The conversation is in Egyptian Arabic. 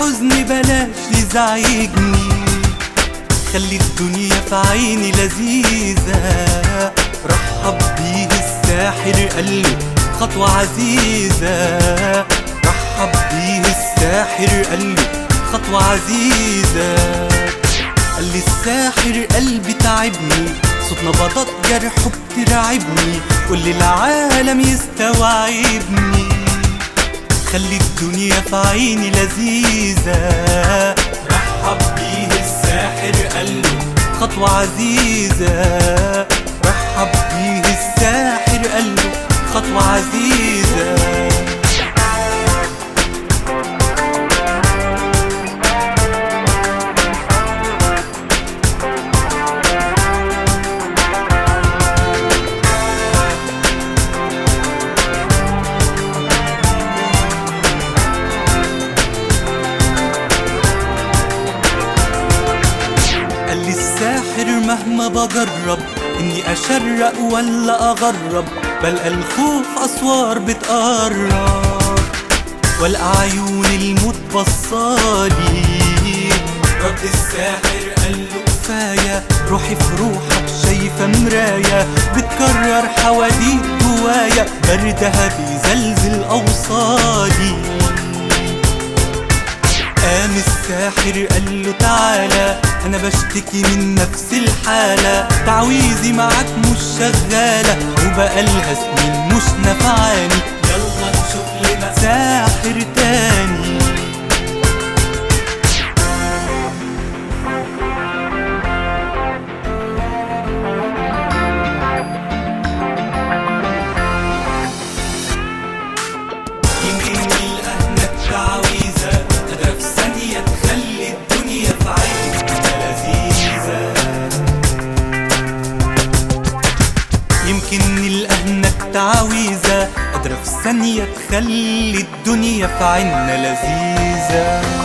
الحزن بلاش يزعجني خلي الدنيا في عيني لذيذة رحب بيه الساحر قاله خطوة عزيزة رحب بيه الساحر قاله خطوة عزيزة قال لي الساحر قلبي تعبني صوت نبضات جرحه بترعبني كل العالم يستوعبني خلي الدنيا في عيني لذيذة رحب بيه الساحر قاله خطوة عزيزة رحب بيه الساحر قاله خطوة عزيزة قال لي الساحر مهما بجرب اني اشرق ولا اغرب بلقى الخوف اسوار بتقرب والقى عيون الموت بصالي رد الساحر قال له كفايه روحي في روحك شايفه مرايه بتكرر حواديت جوايا بردها بيزلزل اوصالي قام الساحر قال له تعالى انا بشتكي من نفس الحالة تعويذي معاك مش شغالة وبقالها سنين مش نفعاني يلا نشوف لنا ساحر تاني يمكن الأهنك تعويذة قادرة في ثانية تخلي الدنيا في عينك لذيذة يمكن الأهنك تعويذة قادرة في ثانية تخلي الدنيا في عنا لذيذة